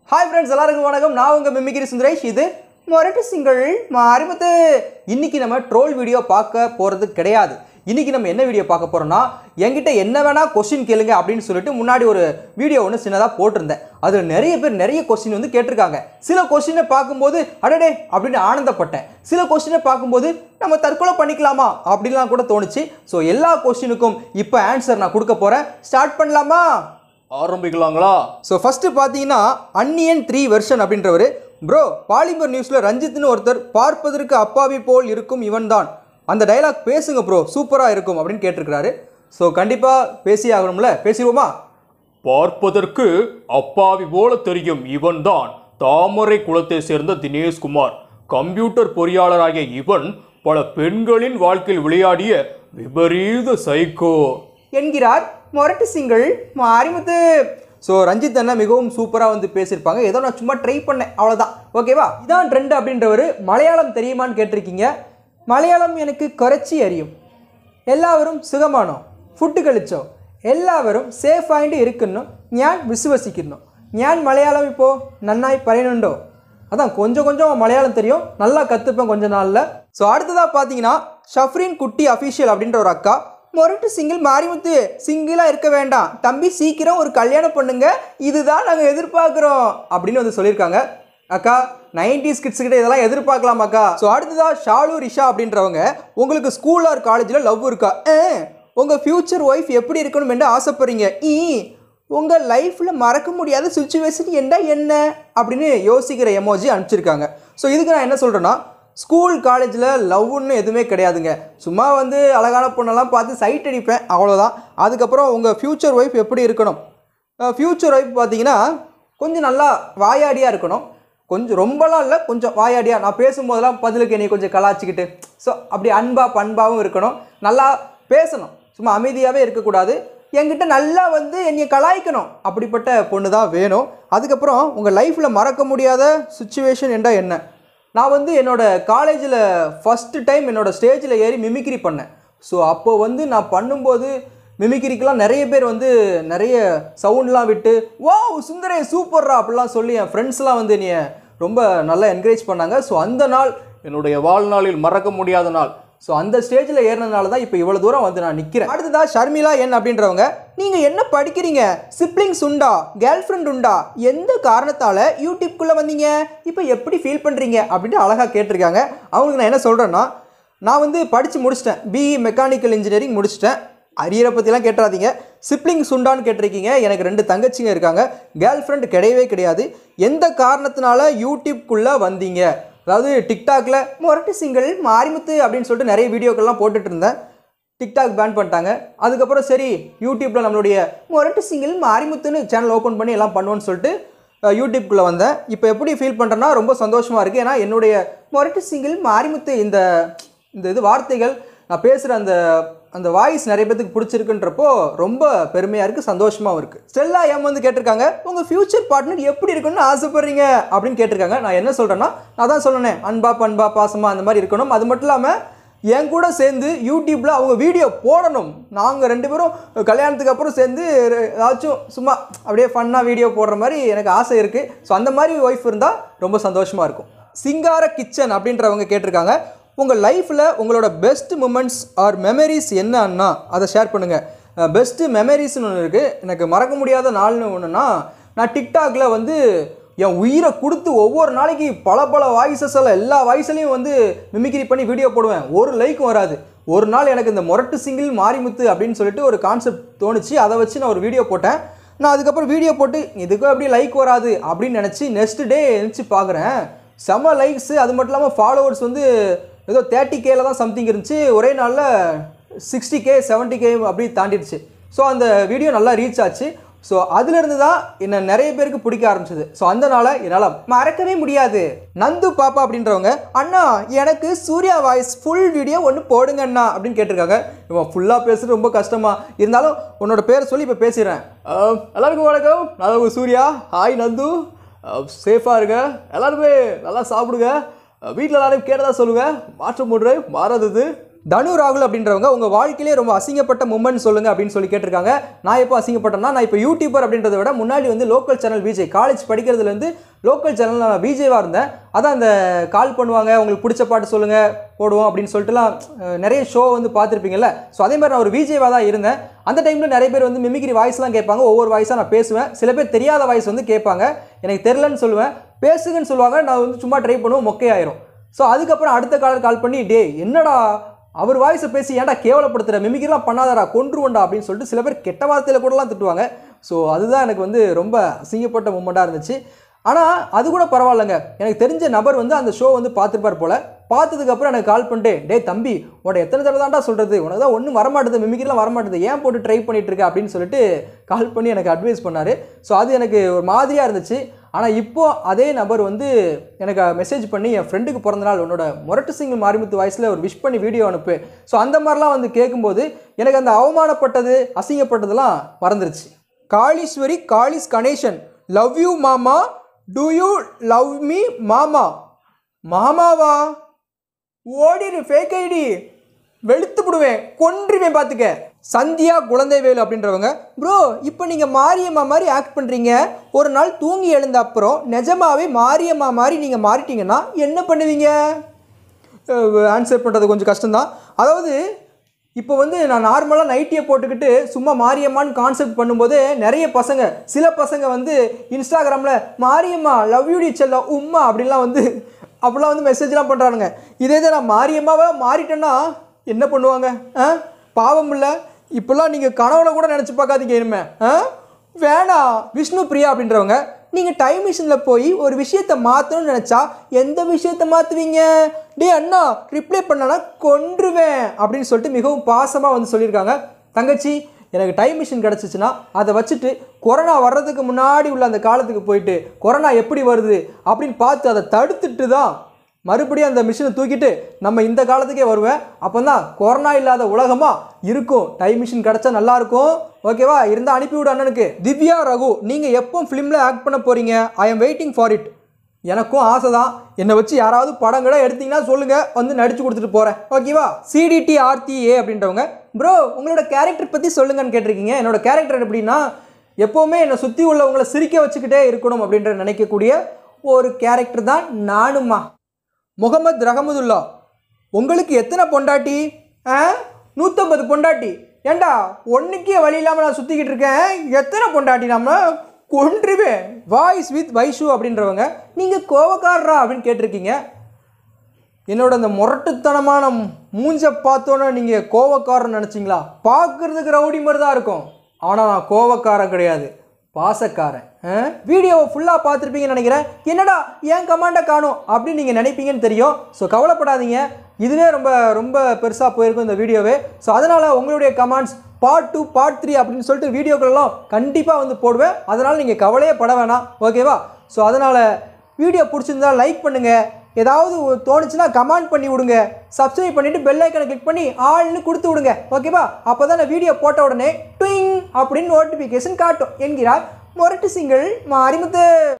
hi friends எல்லாருக்கும் வணக்கம் நான் உங்கள் மிமிகிரி சுந்தரேஷ் இது மொரட்டு சிங்கிள் மாரிமுத்து இன்னைக்கு நம்ம ட்ரோல் வீடியோ பார்க்க போகிறது கிடையாது இன்னைக்கு நம்ம என்ன வீடியோ பார்க்க போறோம்னா என்கிட்ட என்ன வேணா கொஸ்டின் கேளுங்க அப்படின்னு சொல்லிட்டு முன்னாடி ஒரு வீடியோ ஒன்று சின்னதாக போட்டிருந்தேன் அதில் நிறைய பேர் நிறைய கொஸ்டின் வந்து கேட்டிருக்காங்க சில கொஸ்டினை பார்க்கும்போது அடடே அப்படின்னு ஆனந்தப்பட்டேன் சில கொஸ்டினை பார்க்கும்போது நம்ம தற்கொலை பண்ணிக்கலாமா அப்படிலாம் கூட தோணுச்சு ஸோ எல்லா கொஸ்டினுக்கும் இப்போ ஆன்சர் நான் கொடுக்க போகிறேன் ஸ்டார்ட் பண்ணலாமா ஆரம்பிக்கலாங்களா ஸோ ஃபஸ்ட்டு பார்த்தீங்கன்னா அன்னியன் த்ரீ வெர்ஷன் அப்படின்றவர் ப்ரோ பாலிமர் நியூஸில் ரஞ்சித்னு ஒருத்தர் பார்ப்பதற்கு அப்பாவி போல் இருக்கும் இவன்தான் அந்த டைலாக் பேசுங்க ப்ரோ சூப்பராக இருக்கும் அப்படின்னு கேட்டிருக்கிறாரு ஸோ கண்டிப்பாக பேசி ஆகணும்ல பேசிடுவோமா பார்ப்பதற்கு அப்பாவி போல தெரியும் இவன்தான் தாமரை குலத்தை சேர்ந்த தினேஷ்குமார் கம்ப்யூட்டர் பொறியாளராகிய இவன் பல பெண்களின் வாழ்க்கையில் விளையாடிய விபரீத சைக்கோ என்கிறார் மொரட்டு சிங்கிள் மாரிமுத்து ஸோ ரஞ்சித் அண்ணா மிகவும் சூப்பராக வந்து பேசியிருப்பாங்க ஏதோ நான் சும்மா ட்ரை பண்ணேன் அவ்வளோதான் ஓகேவா இதான் ட்ரெண்ட் அப்படின்றவர் மலையாளம் தெரியுமான்னு கேட்டிருக்கீங்க மலையாளம் எனக்கு குறைச்சி அறியும் എല്ലാവരും സുഖമാണോ ഫുഡ് കഴിച്ചോ എല്ലാവരും സേഫ് ആയിട്ട് ഇരിക്കുന്നു ഞാൻ വിശ്വസിക്കുന്നു ഞാൻ മലയാളം ഇപ്പോൾ നന്നായി പറയുന്നുണ്ടോ அதான் கொஞ்சம் கொஞ்சம் மலையாளம் தெரியும் நல்லா கற்றுப்பேன் கொஞ்ச நாளில் ஸோ அடுத்ததாக பார்த்தீங்கன்னா ஷஃப்ரின் குட்டி அஃபீஷியல் அப்படின்ற ஒரு அக்கா மொரட்டு சிங்கிள் மாரிமுத்து சிங்கிளாக இருக்க வேண்டாம் தம்பி சீக்கிரம் ஒரு கல்யாணம் பண்ணுங்க இதுதான் நாங்கள் எதிர்பார்க்குறோம் அப்படின்னு வந்து சொல்லியிருக்காங்க அக்கா நைன்டிஸ் கிட்ஸ் கிட்ட இதெல்லாம் எதிர்பார்க்கலாம் அக்கா ஸோ அடுத்ததா ஷாலு ரிஷா அப்படின்றவங்க உங்களுக்கு ஸ்கூல் ஆர் காலேஜில் லவ் இருக்கா ஆ, உங்க ஃபியூச்சர் ஒய்ஃப் எப்படி இருக்கணும் என்று ஆசைப்படுறீங்க ஈ உங்க லைஃப்ல மறக்க முடியாத சுச்சுவேஷன் என்ன என்ன அப்படின்னு யோசிக்கிற எமோஜி அனுப்பிச்சிருக்காங்க ஸோ இதுக்கு நான் என்ன சொல்றேன்னா ஸ்கூல் காலேஜில் லவ்னு எதுவுமே கிடையாதுங்க சும்மா வந்து அழகான பொண்ணெல்லாம் பார்த்து சைட் அடிப்பேன் அவ்வளோதான் அதுக்கப்புறம் உங்கள் ஃப்யூச்சர் ஒய்ஃப் எப்படி இருக்கணும் ஃப்யூச்சர் ஒய்ஃப் பார்த்தீங்கன்னா கொஞ்சம் நல்லா வாயாடியாக இருக்கணும் கொஞ்சம் ரொம்பலாம் இல்லை கொஞ்சம் வாயாடியாக நான் பேசும்போதெல்லாம் பதிலுக்கு என்னை கொஞ்சம் கலாச்சிக்கிட்டு ஸோ அப்படி அன்பா பண்பாகவும் இருக்கணும் நல்லா பேசணும் சும்மா அமைதியாகவே இருக்கக்கூடாது என்கிட்ட நல்லா வந்து என்னை கலாய்க்கணும் அப்படிப்பட்ட பொண்ணு தான் வேணும் அதுக்கப்புறம் உங்கள் லைஃப்பில் மறக்க முடியாத சுச்சுவேஷன் என்றால் என்ன நான் வந்து என்னோட காலேஜில் ஃபஸ்ட்டு டைம் என்னோட ஸ்டேஜில் ஏறி மிமிக்ரி பண்ணேன் ஸோ அப்போ வந்து நான் பண்ணும்போது மிமிக்ரிக்கெலாம் நிறைய பேர் வந்து நிறைய சவுண்ட்லாம் விட்டு வாவ் சுந்தரே சூப்பர்ரா அப்படிலாம் சொல்லி என் ஃப்ரெண்ட்ஸ்லாம் வந்து என்னைய ரொம்ப நல்லா என்கரேஜ் பண்ணாங்க ஸோ அந்த நாள் என்னுடைய வாழ்நாளில் மறக்க முடியாத நாள் ஸோ அந்த ஸ்டேஜில் ஏறினதுனால தான் இப்போ இவ்வளோ தூரம் வந்து நான் நிற்கிறேன் அடுத்ததா ஷர்மிளா என் அப்படின்றவங்க நீங்கள் என்ன படிக்கிறீங்க சிப்ளிங்ஸ் உண்டா கேர்ள் ஃப்ரெண்ட் உண்டா எந்த காரணத்தால் யூடியூப்குள்ளே வந்தீங்க இப்போ எப்படி ஃபீல் பண்ணுறீங்க அப்படின்ட்டு அழகாக கேட்டிருக்காங்க அவங்களுக்கு நான் என்ன சொல்கிறேன்னா நான் வந்து படித்து முடிச்சிட்டேன் பிஇ மெக்கானிக்கல் இன்ஜினியரிங் முடிச்சிட்டேன் அரியரை பற்றிலாம் கேட்டுறாதீங்க சிப்ளிங்ஸ் உண்டான்னு கேட்டிருக்கீங்க எனக்கு ரெண்டு தங்கச்சிங்க இருக்காங்க கேர்ள் ஃப்ரெண்ட் கிடையவே கிடையாது எந்த காரணத்தினால யூடியூப்குள்ளே வந்தீங்க அதாவது டிக்டாக்ல மொரட்டு சிங்கிள் மாரிமுத்து அப்படின்னு சொல்லிட்டு நிறைய வீடியோக்கள்லாம் போட்டுட்டு இருந்தேன் டிக்டாக் பேன் பண்ணிட்டாங்க அதுக்கப்புறம் சரி யூடியூப்பில் நம்மளுடைய மொரட்டு சிங்கிள் மாரிமுத்துன்னு சேனல் ஓப்பன் பண்ணி எல்லாம் பண்ணுவோன்னு சொல்லிட்டு அஹ், யூடியூப்குள்ளே வந்தேன் இப்போ எப்படி ஃபீல் பண்ணுறேன்னா ரொம்ப சந்தோஷமாக இருக்குது ஏன்னா என்னுடைய மொரட்டு சிங்கிள் மாரிமுத்து இந்த இந்த இது வார்த்தைகள் நான் பேசுகிற அந்த அந்த வாய்ஸ் நிறைய பேத்துக்கு பிடிச்சிருக்குன்றப்போ ரொம்ப பெருமையாக இருக்குது சந்தோஷமாகவும் இருக்குது ஸ்டெல்லா எம் வந்து கேட்டிருக்காங்க உங்கள் ஃப்யூச்சர் பார்ட்னர் எப்படி இருக்கணும்னு ஆசைப்படுறீங்க அப்படின்னு கேட்டிருக்காங்க நான் என்ன சொல்கிறேன்னா நான் தான் சொன்னேன் அன்பா பண்பா பாசமா அந்த மாதிரி இருக்கணும் அது மட்டும் இல்லாமல் என் கூட சேர்ந்து யூடியூப்பில் அவங்க வீடியோ போடணும் நாங்கள் ரெண்டு பேரும் கல்யாணத்துக்கு அப்புறம் சேர்ந்து ஒரு- ஏதாச்சும் சும்மா அப்படியே ஃபன்னாக வீடியோ போடுற மாதிரி எனக்கு ஆசை இருக்குது ஸோ அந்த மாதிரி ஒய்ஃப் இருந்தால் ரொம்ப சந்தோஷமாக இருக்கும் சிங்கார கிச்சன் அப்படின்றவங்க கேட்டிருக்காங்க உங்கள் லைஃப்பில் உங்களோட பெஸ்ட் மூமெண்ட்ஸ் ஆர் மெமரிஸ் என்ன அண்ணா அதை ஷேர் பண்ணுங்கள் பெஸ்ட்டு மெமரிஸ்னு ஒன்று இருக்குது எனக்கு மறக்க முடியாத நாள்னு ஒன்றுனா நான் டிக்டாக்ல வந்து என் உயிரை கொடுத்து ஒவ்வொரு நாளைக்கு பல பல வாய்ஸஸ் எல்லாம் எல்லா வாய்ஸ்லையும் வந்து மிமிக்ரி பண்ணி வீடியோ போடுவேன் ஒரு லைக்கும் வராது ஒரு நாள் எனக்கு இந்த மொரட்டு சிங்கிள் மாரிமுத்து அப்படின்னு சொல்லிட்டு ஒரு கான்செப்ட் தோணுச்சு அதை வச்சு நான் ஒரு வீடியோ போட்டேன் நான் அதுக்கப்புறம் வீடியோ போட்டு இதுக்கும் அப்படியே லைக் வராது அப்படின்னு நினச்சி நெக்ஸ்ட் டே நினச்சி பார்க்குறேன் செம்ம லைக்ஸு அது மட்டும் இல்லாமல் ஃபாலோவர்ஸ் வந்து ஏதோ தேர்ட்டி கேல தான் சம்திங் இருந்துச்சு ஒரே நாளில் சிக்ஸ்டி கே செவன்ட்டி கே அப்படி தாண்டிடுச்சு ஸோ அந்த வீடியோ நல்லா ரீச் ஆச்சு ஸோ அதுலேருந்து தான் என்னை நிறைய பேருக்கு பிடிக்க ஆரம்பிச்சது ஸோ அந்த நாளை என்னால் மறக்கவே முடியாது நந்து பாப்பா அப்படின்றவங்க அண்ணா எனக்கு சூர்யா வாய்ஸ் ஃபுல் வீடியோ ஒன்று போடுங்க அண்ணா அப்படின்னு கேட்டிருக்காங்க இவன் ஃபுல்லாக பேசுறது ரொம்ப கஷ்டமா இருந்தாலும் உன்னோட பேரை சொல்லி இப்போ பேசிடுறேன் அஹ், எல்லாருக்கும் வணக்கம் நான் உங்க சூர்யா ஹாய் நந்து சேஃபாக இருங்க எல்லாருமே நல்லா சாப்பிடுங்க வீட்டில் எல்லாரும் கேட்டதா சொல்லுங்க மாற்றம் ஒன்று மாறாதது தனு ராகுல் அப்படின்றவங்க உங்கள் வாழ்க்கையிலே ரொம்ப அசிங்கப்பட்ட மூமெண்ட் சொல்லுங்கள் அப்படின்னு சொல்லி கேட்டிருக்காங்க நான் எப்போ அசிங்கப்பட்டேன்னா நான் இப்போ யூடியூபர் அப்படின்றத விட முன்னாடி வந்து லோக்கல் சேனல் விஜய் காலேஜ் படிக்கிறதுலேருந்து லோக்கல் சேனல் நான் விஜேவாக இருந்தேன் அதான் அந்த கால் பண்ணுவாங்க உங்களுக்கு பிடிச்ச பாட்டு சொல்லுங்கள் போடுவோம் அப்படின்னு சொல்லிட்டுலாம் அஹ், நிறைய ஷோ வந்து பார்த்துருப்பீங்கல்ல ஸோ அதே மாதிரி நான் ஒரு விஜேவாக தான் இருந்தேன் அந்த டைமில் நிறைய பேர் வந்து மிமிக்ரி வாய்ஸ்லாம் கேட்பாங்க ஒவ்வொரு வாய்ஸாக நான் பேசுவேன் சில பேர் தெரியாத வாய்ஸ் வந்து கேட்பாங்க எனக்கு தெரிலன்னு சொல்லுவேன் பேசுங்கன்னு சொல்லுவாங்க நான் வந்து சும்மா ட்ரை பண்ணுவோம் மொக்கையாயிரும் ஸோ அதுக்கப்புறம் அடுத்த காலர் கால் பண்ணி டே என்னடா அவர் வாய்ஸை பேசி ஏன்டா கேவலப்படுத்துகிற மிமிக்ரிலாம் பண்ணாதடா கொன்றுவண்டா அப்படின்னு சொல்லிட்டு சில பேர் கெட்ட வார்த்தையில் கூடலாம் திட்டுவாங்க ஸோ அதுதான் எனக்கு வந்து ரொம்ப அசிங்கப்பட்ட மூமெண்ட்டாக இருந்துச்சு ஆனால் அது கூட பரவாயில்லைங்க எனக்கு தெரிஞ்ச நபர் வந்து அந்த ஷோ வந்து பார்த்துருப்பார் போல் பார்த்ததுக்கப்புறம் எனக்கு கால் பண்ணிட்டு டேய் தம்பி உன்னை எத்தனை தடவை தான்டா சொல்கிறது உனக்கு தான் ஒன்றும் வரமாட்டுது மிமிக்ரிலாம் வரமாட்டுது ஏன் போட்டு ட்ரை பண்ணிட்டு இருக்க அப்படின்னு சொல்லிட்டு கால் பண்ணி எனக்கு அட்வைஸ் பண்ணார் ஸோ அது எனக்கு ஒரு மாதிரியாக இருந்துச்சு ஆனால் இப்போ அதே நபர் வந்து எனக்கு மெசேஜ் பண்ணி என் ஃப்ரெண்டுக்கு பிறந்த நாள் உன்னோட முரட்டு சிங்கிள் மாரிமுத்து வாய்ஸில் ஒரு விஷ் பண்ணி வீடியோ அனுப்பு ஸோ அந்த மாதிரிலாம் வந்து கேட்கும்போது எனக்கு அந்த அவமானப்பட்டது அசிங்கப்பட்டதெல்லாம் மறந்துருச்சு காளீஸ்வரி காளிஸ் கணேசன் லவ் யூ மாமா டு யூ லவ் மீ மாமா மாமாவா ஓடிடு ஃபேக் ஐடி வெளுத்து விடுவேன் கொன்றுவேன் பார்த்துக்க சந்தியா குழந்தைவேலு அப்படின்றவங்க ப்ரோ இப்போ நீங்கள் மாரியம்மா மாதிரி ஆக்ட் பண்ணுறீங்க ஒரு நாள் தூங்கி எழுந்த அப்புறம் நிஜமாவே மாரியம்மா மாதிரி நீங்கள் மாறிட்டீங்கன்னா என்ன பண்ணுவீங்க ஆன்சர் பண்ணுறது கொஞ்சம் கஷ்டம்தான் அதாவது இப்போ வந்து நான் நார்மலாக நைட்டியை போட்டுக்கிட்டு சும்மா மாரியம்மான்னு கான்செப்ட் பண்ணும்போது நிறைய பசங்க சில பசங்க வந்து இன்ஸ்டாகிராமில் மாரியம்மா லவ் யூடி செல்லம் உம்மா அப்படின்லாம் வந்து அப்படிலாம் வந்து மெசேஜ்லாம் பண்ணுறானுங்க இதே இது நான் மாரியம்மாவை மாறிட்டேன்னா என்ன பண்ணுவாங்க ஆ பாவம் இல்லை இப்போல்லாம் நீங்கள் கனவுல கூட நினச்சி பார்க்காதீங்க இனிமே ஆ வேணாம் விஷ்ணு பிரியா அப்படின்றவங்க நீங்கள் டைம் மிஷினில் போய் ஒரு விஷயத்தை மாற்றணும்னு நினச்சா எந்த விஷயத்தை மாற்றுவீங்க டேய் அண்ணா ரிப்ளை பண்ணனா கொன்றுவேன் அப்படின்னு சொல்லிட்டு மிகவும் பாசமாக வந்து சொல்லியிருக்காங்க தங்கச்சி எனக்கு டைம் மிஷின் கிடச்சிச்சின்னா அதை வச்சுட்டு கொரோனா வர்றதுக்கு முன்னாடி உள்ள அந்த காலத்துக்கு போயிட்டு கொரோனா எப்படி வருது அப்படின்னு பார்த்து அதை தடுத்துட்டு தான் மறுபடியும் அந்த மிஷினை தூக்கிட்டு நம்ம இந்த காலத்துக்கே வருவேன் அப்போ தான் கொரோனா இல்லாத உலகமாக இருக்கும் டைம் மிஷின் கிடச்சா நல்லா இருக்கும் ஓகேவா இருந்தால் அனுப்பிவிடு அண்ணனுக்கு திவ்யா ரகு நீங்கள் எப்போ ஃபிலிமில் ஆக்ட் பண்ண போகிறீங்க I am waiting for it எனக்கும் ஆசை தான் என்னை வச்சு யாராவது படம் கூட எடுத்தீங்கன்னா சொல்லுங்கள் வந்து நடிச்சு கொடுத்துட்டு போகிறேன் ஓகேவா சிடிடி ஆர்த்தி ஏ அப்படின்றவங்க ப்ரோ உங்களோட கேரக்டர் பற்றி சொல்லுங்கன்னு கேட்டிருக்கீங்க என்னோட கேரக்டர் எப்படின்னா எப்போவுமே என்னை சுற்றி உள்ளவங்களை சிரிக்க வச்சுக்கிட்டே இருக்கணும் அப்படின்ற நினைக்கக்கூடிய ஒரு கேரக்டர் தான் நானுமா முகமது ரஹமதுல்லா உங்களுக்கு எத்தனை பொண்டாட்டி ஆ நூற்றம்பது பொண்டாட்டி ஏண்டா ஒன்றுக்கே வழி இல்லாமல் நான் சுற்றிக்கிட்டு இருக்கேன் எத்தனை பொண்டாட்டி நம்ம கொன்றுவேன் வாய்ஸ் வித் வைஷு அப்படின்றவங்க நீங்கள் கோவக்காரரா அப்படின்னு கேட்டிருக்கீங்க என்னோட அந்த முரட்டுத்தனமான மூஞ்ச பார்த்தோன்னே நீங்கள் கோவக்காரன் நினச்சிங்களா பார்க்குறதுக்கு ரவுடி மாதிரி தான் இருக்கும் ஆனால் நான் கோவக்காரன் கிடையாது பாசக்காரன் வீடியோவை ஃபுல்லாக பார்த்துருப்பீங்கன்னு நினைக்கிறேன் என்னடா ஏன் கமாண்டை காணும் அப்படின்னு நீங்கள் நினைப்பீங்கன்னு தெரியும் ஸோ கவலைப்படாதீங்க இதுவே ரொம்ப ரொம்ப பெருசாக போயிருக்கும் இந்த வீடியோவே ஸோ அதனால் உங்களுடைய comments part two part three அப்படின்னு சொல்லிட்டு வீடியோக்கள்லாம் கண்டிப்பாக வந்து போடுவேன் அதனால் நீங்கள் கவலையே பட வேணாம் ஓகேவா ஸோ அதனால் வீடியோ பிடிச்சிருந்தா லைக் பண்ணுங்கள் ஏதாவது ஒரு தோணுச்சுன்னா கமெண்ட் பண்ணி விடுங்க சப்ஸ்கிரைப் பண்ணிவிட்டு பெல் ஐக்கனை கிளிக் பண்ணி ஆள்னு கொடுத்து விடுங்க ஓகேவா அப்போ தான் நான் வீடியோ போட்ட உடனே ட்விங் அப்படின்னு நோட்டிஃபிகேஷன் காட்டும் என்கிறார் மொரட்டு சிங்கிள் மாரிமுத்து